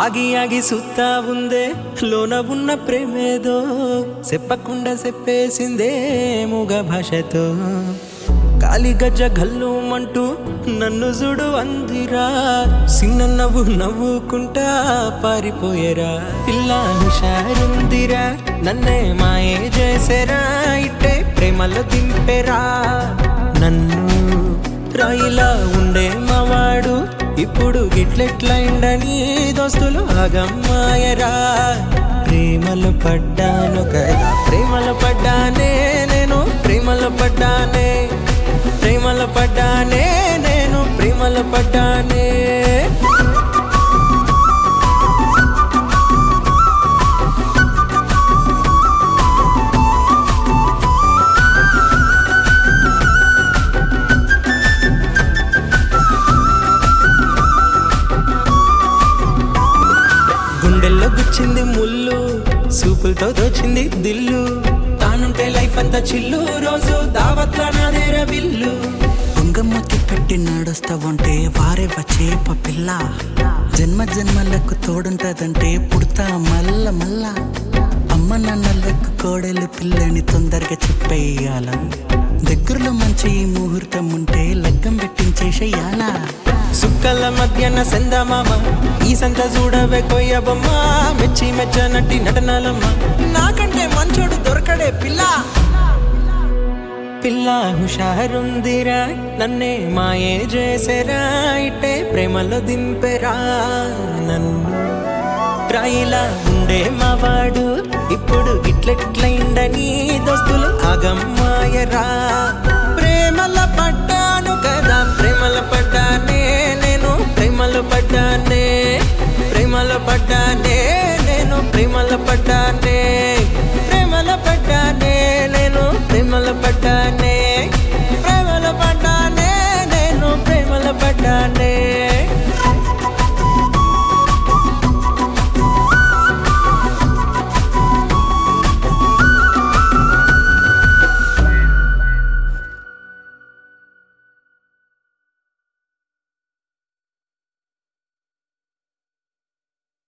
ఆగి ఆగి సుత్తా ఉందే లోన ఉన్న ప్రేమేదో చెప్పకుండా చెప్పేసిందే మూగ భాషతో కాలి గజ్జ గల్లుమంటూ నన్ను చూడు అందిరా చిన్న నవ్వు నవ్వుకుంటా పారిపోయేరా పిల్ల హుషారుందిరా నన్నే మాయే చేసేరా ఇట్టే ప్రేమలో దింపెరా నన్ను రాయిలా ఉండే మావాడు ఇప్పుడు గిట్లెట్లైండని దోస్తులు అగమ్మాయరా ప్రేమలో పడ్డాను కదా ప్రేమలో పడ్డానే నేను ప్రేమలో పడ్డానే ప్రేమలో పడ్డానే నేను ప్రేమలో పడ్డానే గుండెల్లో గుచ్చింది ముళ్ళు సూపులతో దోచింది దిల్లు తానుంటే లైఫ్ అంతా చిల్లు రోజు దావత్ల నాదేర బిల్లు పొంగమ్మకి పెట్టి నడుస్తావంటే వారే వచ్చేప పిల్ల జన్మ జన్మలకు తోడుంటదంటే పుడతా మల్ల మల్ల అమ్మ నాన్నలకు కోడలు పిల్లని తొందరగా చెప్పేయాల దగ్గరలో మంచి ఈ ముహూర్తం ఉంటే లగ్గం పెట్టించేసేయాలా సుక్కల మధ్యన సందమామ ఈ సంత చూడవే కొయ్యబమ్మ మెచ్చి మెచ్చనట్టి నటనలమ్మ నాకంటే మంచోడు దొరకడే పిల్ల పిల్ల హుషారుందిరా నన్నే మాయే చేసేరా ఇట్టే ప్రేమలో దింపెరా నన్ను రాయిలా ఉండే మావాడు ఇప్పుడు ఇట్లెట్లయిండని దోస్తులు ఆగమ్మాయరా ప్రేమల పడ్డాను కదా ప్రేమల పడ్డానే నేను ప్రేమలో పడ్డానే ప్రేమలో పడ్డానే నేను ప్రేమలో పడ్డానే